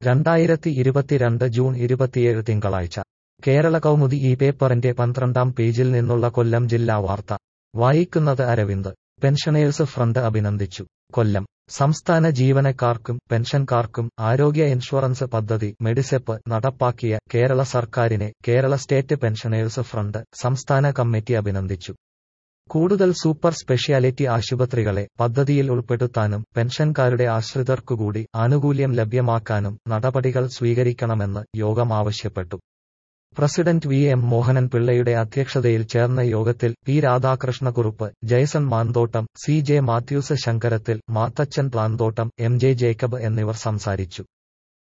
രണ്ടായിരത്തി ഇരുപത്തിരണ്ട് ജൂൺ ഇരുപത്തിയേഴ് തിങ്കളാഴ്ച കേരള കൗമുദി ഈ പേപ്പറിന്റെ പന്ത്രണ്ടാം പേജിൽ നിന്നുള്ള കൊല്ലം ജില്ലാ വാർത്ത വായിക്കുന്നത് അരവിന്ദ് പെൻഷനേഴ്സ് ഫ്രണ്ട് അഭിനന്ദിച്ചു കൊല്ലം സംസ്ഥാന ജീവനക്കാർക്കും പെൻഷൻകാർക്കും ആരോഗ്യ ഇൻഷുറൻസ് പദ്ധതി മെഡിസെപ്പ് നടപ്പാക്കിയ കേരള സർക്കാരിനെ കേരള സ്റ്റേറ്റ് പെൻഷനേഴ്സ് ഫ്രണ്ട് സംസ്ഥാന കമ്മിറ്റി അഭിനന്ദിച്ചു കൂടുതൽ സൂപ്പർ സ്പെഷ്യാലിറ്റി ആശുപത്രികളെ പദ്ധതിയിൽ ഉൾപ്പെടുത്താനും പെൻഷൻകാരുടെ ആശ്രിതർക്കുകൂടി ആനുകൂല്യം ലഭ്യമാക്കാനും നടപടികൾ സ്വീകരിക്കണമെന്ന് യോഗം ആവശ്യപ്പെട്ടു പ്രസിഡന്റ് വി എം മോഹനൻ പിള്ളയുടെ അധ്യക്ഷതയിൽ ചേർന്ന യോഗത്തിൽ P Radhakrishnakurup Jaison Manthottam C J Mathews Sankarathil Mathachan Planthottam M J Jacob എന്നിവർ സംസാരിച്ചു